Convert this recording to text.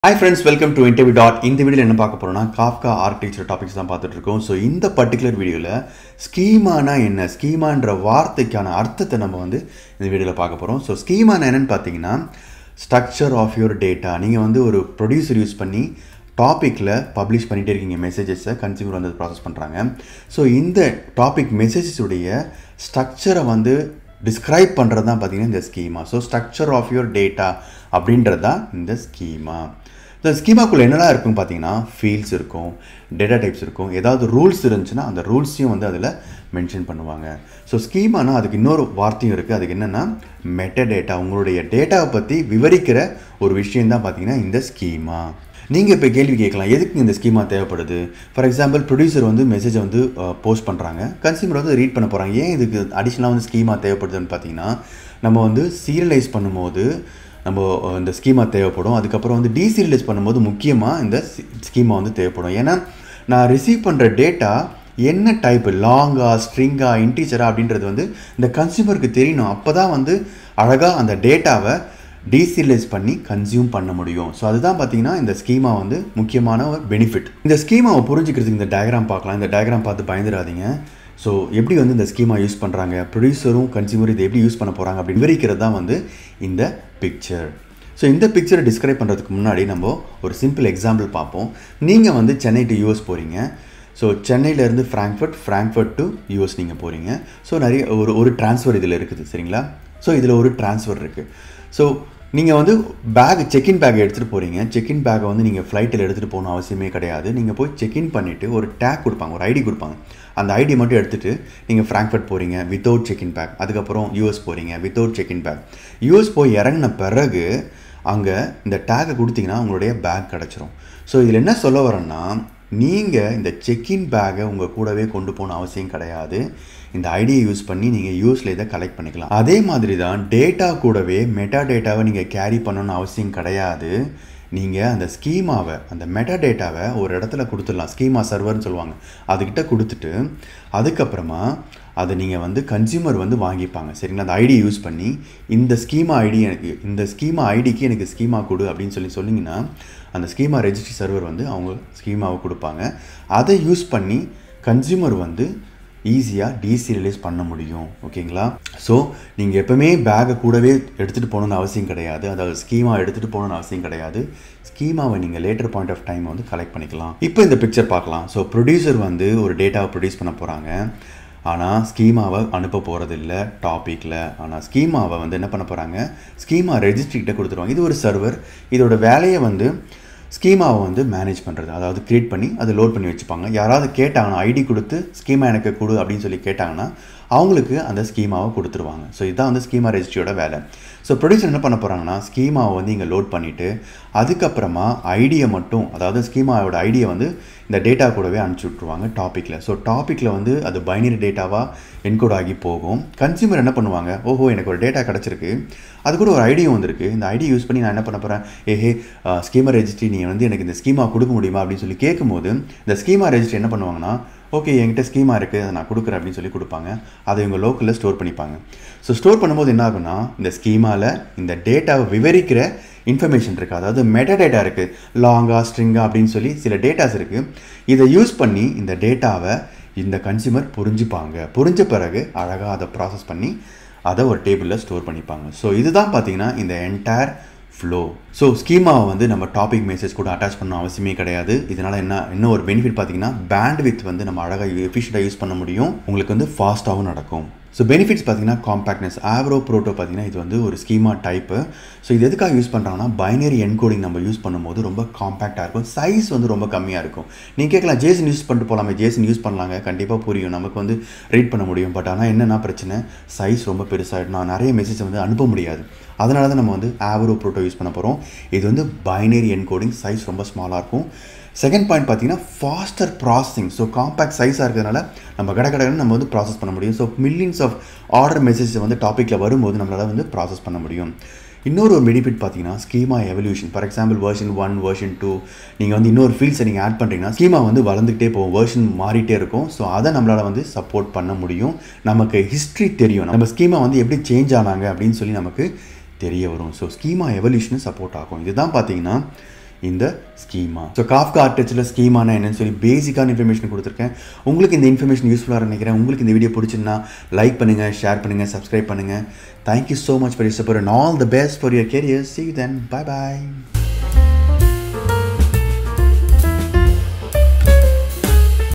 hi friends welcome to interview dot இந்த வீடியோவில் என்ன பார்க்க போகிறோம்னா காஃப்கா ஆர்கிடெக்சர் டாபிக்ஸ் தான் பார்த்துட்டு இருக்கோம் ஸோ இந்த பர்டிகுலர் வீடியோவில் ஸ்கீமானா என்ன ஸ்கீமான்ற வார்த்தைக்கான அர்த்தத்தை நம்ம வந்து இந்த வீடியோவில் பார்க்க போகிறோம் ஸோ ஸ்கீமானா என்னன்னு பார்த்தீங்கன்னா ஸ்ட்ரக்சர் ஆஃப் யுவர் டேட்டா நீங்கள் வந்து ஒரு ப்ரொடியூசர் யூஸ் பண்ணி டாப்பிக்கில் பப்ளிஷ் பண்ணிகிட்டே இருக்கீங்க மெசேஜஸை கன்சியூமர் வந்து ப்ராசஸ் பண்ணுறாங்க ஸோ இந்த டாபிக் மெசேஜஸுடைய ஸ்ட்ரக்சரை வந்து டிஸ்கிரைப் பண்ணுறது தான் பார்த்தீங்கன்னா இந்த schema so structure of your data அப்படின்றது தான் இந்த ஸ்கீமா இந்த ஸ்கீமாக்குள்ளே என்னெல்லாம் இருக்குன்னு பார்த்தீங்கன்னா ஃபீல்ட்ஸ் இருக்கும் டேட்டா டைப்ஸ் இருக்கும் ஏதாவது ரூல்ஸ் இருந்துச்சுன்னா அந்த ரூல்ஸையும் வந்து அதில் மென்ஷன் பண்ணுவாங்க ஸோ ஸ்கீமானா அதுக்கு இன்னொரு வார்த்தையும் இருக்குது அதுக்கு என்னென்னா மெட்ட டேட்டா உங்களுடைய டேட்டாவை பற்றி விவரிக்கிற ஒரு விஷயம் தான் பார்த்தீங்கன்னா இந்த ஸ்கீமா நீங்கள் இப்போ கேள்வி கேட்கலாம் எதுக்கு இந்த ஸ்கீமா தேவைப்படுது ஃபார் எக்ஸாம்பிள் ப்ரொடியூசர் வந்து மெசேஜை வந்து போஸ்ட் பண்ணுறாங்க கன்சியூமர் வந்து ரீட் பண்ண போகிறாங்க ஏன் இதுக்கு அடிஷ்னலாக வந்து ஸ்கீமா தேவைப்படுதுன்னு பார்த்தீங்கன்னா நம்ம வந்து சீரியலைஸ் பண்ணும்போது நம்ம இந்த ஸ்கீமா தேவைப்படும் அதுக்கப்புறம் வந்து டீசீரியலைஸ் பண்ணும்போது முக்கியமாக இந்த ஸ்கீமா வந்து தேவைப்படும் ஏன்னா நான் ரிசீவ் பண்ணுற டேட்டா என்ன டைப் லாங்கா ஸ்ட்ரிங்கா இன்டீச்சரா அப்படின்றது வந்து இந்த கன்சியூமருக்கு தெரியணும் அப்போ தான் வந்து அழகாக அந்த டேட்டாவை டீசீரியலைஸ் பண்ணி கன்சியூம் பண்ண முடியும் ஸோ அதுதான் பார்த்தீங்கன்னா இந்த ஸ்கீமா வந்து முக்கியமான ஒரு பெனிஃபிட் இந்த ஸ்கீமாவை புரிஞ்சுக்கிறதுக்கு இந்த டயக்ராம் பார்க்கலாம் இந்த டயக்ராம் பார்த்து பயந்துடாதீங்க ஸோ எப்படி வந்து இந்த ஸ்கீமா யூஸ் பண்ணுறாங்க ப்ரொடியூசரும் கன்சியூமரும் இதை எப்படி யூஸ் பண்ண போகிறாங்க அப்படின்னு விவரிக்கிறது தான் வந்து இந்த பிக்சர் ஸோ இந்த பிக்சரை டிஸ்கிரைப் பண்ணுறதுக்கு முன்னாடி நம்ம ஒரு சிம்பிள் எக்ஸாம்பிள் பார்ப்போம் நீங்கள் வந்து சென்னை டு யூஎஸ் போகிறீங்க ஸோ சென்னையிலேருந்து ஃப்ராங்க்ஃபர்ட் ஃப்ராங்க்ஃபர்ட் டு யூஎஸ் நீங்கள் போகிறீங்க ஸோ நிறைய ஒரு ஒரு ட்ரான்ஸ்ஃபர் இதில் இருக்குது சரிங்களா ஸோ இதில் ஒரு ட்ரான்ஸ்ஃபர் இருக்குது ஸோ நீங்கள் வந்து பேக் செக்இன் பேக் எடுத்துகிட்டு போகிறீங்க செக்இன் பேக்கை வந்து நீங்கள் ஃப்ளைட்டில் எடுத்துகிட்டு போகணும் அவசியமே கிடையாது நீங்கள் போய் செக்இன் பண்ணிவிட்டு ஒரு டேக் கொடுப்பாங்க ஒரு ஐடி கொடுப்பாங்க அந்த ஐடி மட்டும் எடுத்துகிட்டு நீங்கள் ஃப்ராங்க்ஃபர்ட் போகிறீங்க வித்தவுட் செக்இன் பேக் அதுக்கப்புறம் யூஎஸ் போகிறீங்க வித்தவுட் செக்இன் பேக் யூஎஸ் போய் இறங்கின பிறகு அங்கே இந்த டேக்கை கொடுத்தீங்கன்னா உங்களுடைய பேக் கிடச்சிரும் ஸோ இதில் என்ன சொல்ல வரேன்னா நீங்கள் இந்த செக்இன் பேக்கை உங்கள் கூடவே கொண்டு போகணும் அவசியம் கிடையாது இந்த ஐடியை யூஸ் பண்ணி நீங்கள் யூஸில் இதை கலெக்ட் பண்ணிக்கலாம் அதே மாதிரி தான் டேட்டா கூடவே மெட்டா டேட்டாவை நீங்கள் கேரி பண்ணணும்னு அவசியம் கிடையாது நீங்கள் அந்த ஸ்கீமாவை அந்த மெட்டா டேட்டாவை ஒரு இடத்துல கொடுத்துடலாம் ஸ்கீமா சர்வர்னு சொல்லுவாங்க அதுக்கிட்ட கொடுத்துட்டு அதுக்கப்புறமா அதை நீங்கள் வந்து கன்சியூமர் வந்து வாங்கிப்பாங்க சரிங்களா அந்த ஐடி யூஸ் பண்ணி இந்த ஸ்கீமா ஐடி எனக்கு இந்த ஸ்கீமா ஐடிக்கு எனக்கு ஸ்கீமா கொடு அப்படின்னு சொல்லி சொன்னீங்கன்னா அந்த ஸ்கீமா ரெஜிஸ்ட்ரி சர்வர் வந்து அவங்க ஸ்கீமாவை கொடுப்பாங்க அதை யூஸ் பண்ணி கன்சியூமர் வந்து ஈஸியாக டீசீரியலைஸ் பண்ண முடியும் ஓகேங்களா ஸோ நீங்கள் எப்போவுமே பேக்கை கூடவே எடுத்துகிட்டு போகணுன்னு அவசியம் கிடையாது அதாவது ஸ்கீமா எடுத்துகிட்டு போகணுன்னு அவசியம் கிடையாது ஸ்கீமாவை நீங்கள் லேட்டர் பாயிண்ட் ஆஃப் டைம் வந்து கலெக்ட் பண்ணிக்கலாம் இப்போ இந்த பிக்சர் பார்க்கலாம் ஸோ ப்ரொடியூசர் வந்து ஒரு டேட்டாவை ப்ரொடியூஸ் பண்ண போகிறாங்க ஆனால் ஸ்கீமாவை அனுப்ப போகிறதில்ல டாப்பிக்கில் ஆனால் ஸ்கீமாவை வந்து என்ன பண்ண போகிறாங்க ஸ்கீமா ரெஜிஸ்ட்ரிக்கிட்ட கொடுத்துருவாங்க இது ஒரு சர்வர் இதோட வேலையை வந்து ஸ்கீமாவை வந்து மேனேஜ் பண்ணுறது அதாவது க்ரியேட் பண்ணி அதை லோட் பண்ணி வச்சுப்பாங்க யாராவது கேட்டாங்கன்னா ஐடி கொடுத்து ஸ்கீமா எனக்கு கொடு அப்படின்னு சொல்லி கேட்டாங்கன்னா அவங்களுக்கு அந்த ஸ்கீமாவை கொடுத்துருவாங்க ஸோ இதுதான் வந்து ஸ்கீமா ரெஜிஸ்ட்ரியோட வேலை ஸோ ப்ரொடியூசர் என்ன பண்ண போகிறாங்கன்னா ஸ்கீமாவை வந்து இங்கே லோட் பண்ணிவிட்டு அதுக்கப்புறமா ஐடியை மட்டும் அதாவது ஸ்கீமாவோட ஐடியை வந்து இந்த டேட்டா கூடவே அனுப்பிச்சி விட்ருவாங்க டாப்பிக்கில் ஸோ டாப்பிக்கில் வந்து அது பைனரி டேட்டாவாக என்கோட் ஆகி போகும் கன்சியூமர் என்ன பண்ணுவாங்க ஓஹோ எனக்கு ஒரு டேட்டா கிடச்சிருக்கு அது கூட ஒரு ஐடியும் வந்திருக்கு இந்த ஐடி யூஸ் பண்ணி நான் என்ன பண்ண போகிறேன் ஏஹே ஸ்கீமா ரெஜிஸ்ட்ரி நீ வந்து எனக்கு இந்த ஸ்கீமா கொடுக்க முடியுமா அப்படின்னு சொல்லி கேட்கும்போது இந்த ஸ்கீமா ரெஜிஸ்ட்ரி என்ன பண்ணுவாங்கன்னா ஓகே என்கிட்ட ஸ்கீமா இருக்குது அதை நான் கொடுக்குறேன் அப்படின்னு சொல்லி கொடுப்பாங்க அதை இவங்க லோக்கலில் ஸ்டோர் பண்ணிப்பாங்க ஸோ ஸ்டோர் பண்ணும்போது என்ன ஆகுனா இந்த ஸ்கீமாவில் இந்த டேட்டாவை விவரிக்கிற இன்ஃபர்மேஷன் இருக்குது அதாவது மெட்டா டேட்டா இருக்குது லாங்கா ஸ்ட்ரிங்கா அப்படின்னு சொல்லி சில டேட்டாஸ் இருக்குது இதை யூஸ் பண்ணி இந்த டேட்டாவை இந்த கன்சியூமர் புரிஞ்சுப்பாங்க புரிஞ்ச பிறகு அழகாக அதை ப்ராசஸ் பண்ணி அதை ஒரு டேபிளில் ஸ்டோர் பண்ணிப்பாங்க ஸோ இதுதான் பார்த்தீங்கன்னா இந்த என்டையர் ஃப்ளோ ஸோ ஸ்கீமாவை வந்து நம்ம டாபிக் மெசேஜ் கூட அட்டாச் பண்ண அவசியமே கிடையாது இதனால் என்ன இன்னும் ஒரு பெனிஃபிட் பார்த்தீங்கன்னா பேண்ட் வித் வந்து நம்ம அழகாக எஃபிஷியண்டாக யூஸ் பண்ண முடியும் உங்களுக்கு வந்து ஃபாஸ்ட்டாகவும் நடக்கும் ஸோ பெனிஃபிட்ஸ் பார்த்தீங்கன்னா காம்பேக்ட்னஸ் ஆவ்ரோ ப்ரோட்டோ பார்த்தீங்கன்னா இது வந்து ஒரு ஸ்கீமா டைப்பு ஸோ இது எதுக்காக யூஸ் பண்ணுறாங்கன்னா பைனரி என்கோடிங் நம்ம யூஸ் பண்ணும்போது ரொம்ப காம்பேக்டாக இருக்கும் சைஸ் வந்து ரொம்ப கம்மியாக இருக்கும் நீங்கள் கேட்கலாம் ஜேசன் யூஸ் பண்ணிட்டு போகலாமே ஜேசன் யூஸ் பண்ணலாங்க கண்டிப்பாக புரியும் நமக்கு வந்து ரீட் பண்ண முடியும் பட் ஆனால் என்னென்னா பிரச்சனை சைஸ் ரொம்ப பெருசாகிடும் நான் நிறைய மெசேஜ் வந்து அனுப்ப முடியாது அதனால தான் நம்ம வந்து ஆவரோ ப்ரோட்டோ யூஸ் பண்ண போகிறோம் இது வந்து பைனரி என்கோடிங் சைஸ் ரொம்ப ஸ்மாலாக இருக்கும் செகண்ட் பாயிண்ட் பார்த்தீங்கன்னா ஃபாஸ்டர் ப்ராசஸிங் ஸோ காம்பேக்ட் சைஸாக இருக்கிறதுனால நம்ம கடை கடைன்னு நம்ம வந்து ப்ராசஸ் பண்ண முடியும் so millions of order message வந்து டாப்பிக்கில் வரும்போது நம்மளால் வந்து ப்ராசஸ் பண்ண முடியும் இன்னொரு ஒரு பெனிஃபிட் பார்த்தீங்கன்னா schema evolution for example version one version two நீங்கள் வந்து இன்னொரு ஃபீல்ட்ஸை நீங்கள் ஆட் பண்ணுறீங்கன்னா ஸ்கீமா வந்து வளர்ந்துக்கிட்டே போகும் வெர்ஷன் மாறிட்டே இருக்கும் ஸோ அதை நம்மளால் வந்து சப்போர்ட் பண்ண முடியும் நமக்கு ஹிஸ்ட்ரி தெரியும் நம்ம ஸ்கீமா வந்து எப்படி சேஞ்ச் ஆனாங்க அப்படின்னு சொல்லி நமக்கு தெரிய வரும் ஸோ ஸ்கீமா எவல்யூஷனு சப்போர்ட் ஆகும் இதுதான் பார்த்தீங்கன்னா இந்த ஸ்கீமா ஸோ காஃப்கா ஆர்டிஸ்டில் ஸ்கீமானா என்னன்னு சொல்லி பேசிக்கான இன்ஃபர்மேஷன் கொடுத்துருக்கேன் உங்களுக்கு இந்த இன்ஃபர்மேஷன் யூஸ்ஃபுல்லாக நினைக்கிறேன் உங்களுக்கு இந்த வீடியோ பிடிச்சிருந்தா லைக் பண்ணுங்கள் ஷேர் பண்ணுங்கள் சப்ஸ்கிரைப் பண்ணுங்கள் thank you so much for your support and all the best for your career see then bye bye